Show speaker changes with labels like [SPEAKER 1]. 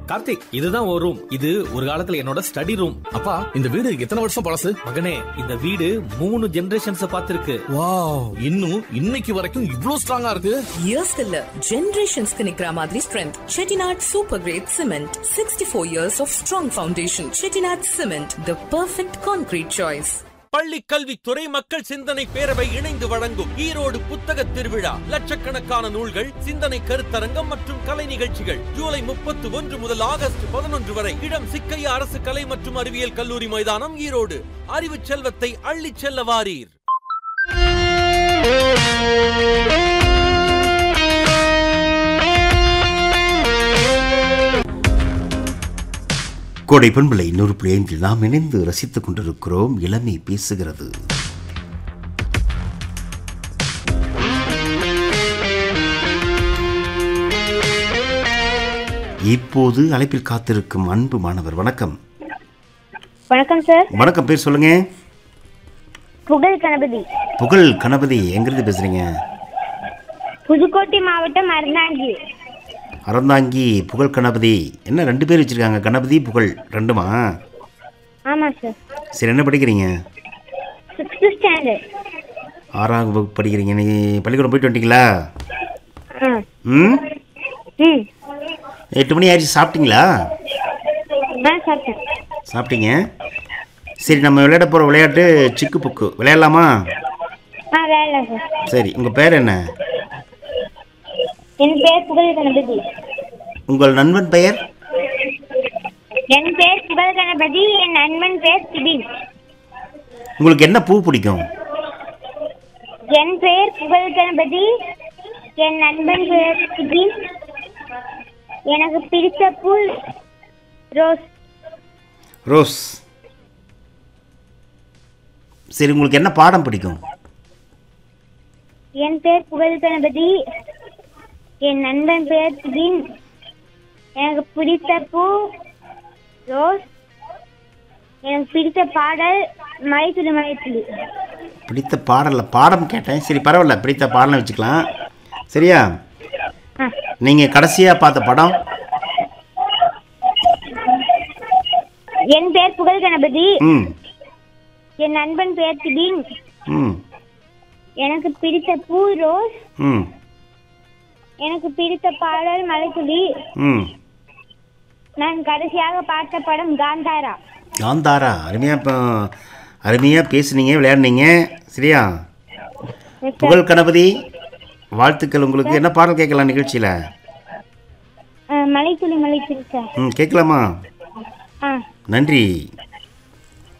[SPEAKER 1] கார்த்திக் இதுதான் ஒரு ரூம் இது ஒரு காலத்துல என்னோட ஸ்டடி ரூம்
[SPEAKER 2] அப்பா இந்த வீடு எத்தனை வருஷம் பழசு
[SPEAKER 1] மகனே இந்த வீடு மூணு ஜெனரேஷன்ஸ் பார்த்திருக்கு
[SPEAKER 2] வாவ் இன்னும் இன்னைக்கு வரைக்கும் இவ்ளோ ஸ்ட்ராங்கா இருக்கு
[SPEAKER 3] இயர்ஸ்க்கு இல்ல ஜெனரேஷன்ஸ்க்கு நிக்கிற மாதிரி strength Chettinad super grade cement sixty four years of strong foundation Chettinad cement the perfect concrete choice
[SPEAKER 4] பள்ளி கல்வித்துறை மக்கள் சிந்தனை பேரவை இணைந்து வழங்கும் ஈரோடு புத்தக திருவிழா லட்சக்கணக்கான நூல்கள் சிந்தனை கருத்தரங்கம் மற்றும் கலை நிகழ்ச்சிகள் ஜூலை முப்பத்தி ஒன்று முதல் ஆகஸ்ட் பதினொன்று வரை இடம் சிக்கையா அரசு கலை மற்றும் அறிவியல் கல்லூரி மைதானம் ஈரோடு அறிவு செல்வத்தை அள்ளிச் செல்ல வாரீர்
[SPEAKER 5] கோடை பண்பலை நூறு புள்ளி ஐந்தில் நாம் இணைந்து ரசித்துக் கொண்டிருக்கிறோம் இளமை பேசுகிறது இப்போது அழைப்பில் காத்திருக்கும் அன்பு மாணவர் வணக்கம்
[SPEAKER 6] வணக்கம் சார்
[SPEAKER 5] வணக்கம் பேர் சொல்லுங்க
[SPEAKER 6] புகழ் கணபதி
[SPEAKER 5] புகழ் கணபதி எங்கிருந்து பேசுறீங்க
[SPEAKER 6] புதுக்கோட்டை மாவட்டம் அறந்தாங்கி
[SPEAKER 5] அறந்தாங்கி புகழ் கணபதி என்ன ரெண்டு பேர் வச்சிருக்காங்க கணபதி புகழ் ரெண்டுமா
[SPEAKER 6] ஆமாம் சார்
[SPEAKER 5] சரி என்ன படிக்கிறீங்க
[SPEAKER 6] சிக்ஸ்த்து ஸ்டாண்டர்ட்
[SPEAKER 5] ஆறாம் வகுப்பு படிக்கிறீங்க நீ பள்ளிக்கூடம் போயிட்டு வந்துட்டீங்களா
[SPEAKER 6] ஆ
[SPEAKER 5] ம்
[SPEAKER 6] ம்
[SPEAKER 5] எட்டு மணி ஆயிடுச்சு சாப்பிட்டீங்களா
[SPEAKER 6] ஆ சாப்பிட்டேன்
[SPEAKER 5] சாப்பிட்டீங்க சரி நம்ம விளையாட போகிற விளையாட்டு சிக்கு புக்கு விளையாடலாமா
[SPEAKER 6] ஆ வேலை சார்
[SPEAKER 5] சரி உங்கள் பேர் என்ன
[SPEAKER 6] என் பேர் புகழ் கணபதி
[SPEAKER 5] உங்கள் நண்பன் பெயர்
[SPEAKER 6] என் பேர் புகழ் கணபதி என் நண்பன் பேர் சிபின்
[SPEAKER 5] உங்களுக்கு என்ன பூ பிடிக்கும்
[SPEAKER 6] என் பேர் புகழ் கணபதி என் நண்பன் பேர் சிபின் எனக்கு பிடித்த பூ ரோஸ்
[SPEAKER 5] ரோஸ் சரி உங்களுக்கு என்ன பாடம் பிடிக்கும்
[SPEAKER 6] என் பேர் புகழ் கணபதி என் நண்பன் பேர் சிபின் எனக்கு பிடித்த பூ ரோஸ் எனக்கு பிடித்த பாடல் மலைத்துளி மலைத்துளி
[SPEAKER 5] பிடித்த பாடலில் பாடம் கேட்டேன் சரி பரவாயில்ல பிடித்த பாடலை வச்சுக்கலாம் சரியா
[SPEAKER 6] ஆ
[SPEAKER 5] நீங்கள் கடைசியாக பார்த்த படம்
[SPEAKER 6] என் பேர் புகழ் கணபதி
[SPEAKER 5] ம்
[SPEAKER 6] என் நண்பன் பேர் சிபின்
[SPEAKER 5] ம்
[SPEAKER 6] எனக்கு பிடித்த பூ ரோஸ்
[SPEAKER 5] ம்
[SPEAKER 6] எனக்கு பிடித்த பாடல் மலைத்துளி
[SPEAKER 5] ம்
[SPEAKER 6] நான் கடைசியாக பார்த்த படம் காந்தாரா
[SPEAKER 5] காந்தாரா அருமையாக இப்போ அருமையாக பேசுனீங்க விளையாடுனீங்க சரியா புகழ் கணபதி வாழ்த்துக்கள் உங்களுக்கு என்ன பாடல் கேட்கலாம் நிகழ்ச்சியில்
[SPEAKER 6] ஆ, மலைத்துளி மலைத்துளி சார்
[SPEAKER 5] ம் கேட்கலாமா
[SPEAKER 6] ஆ
[SPEAKER 5] நன்றி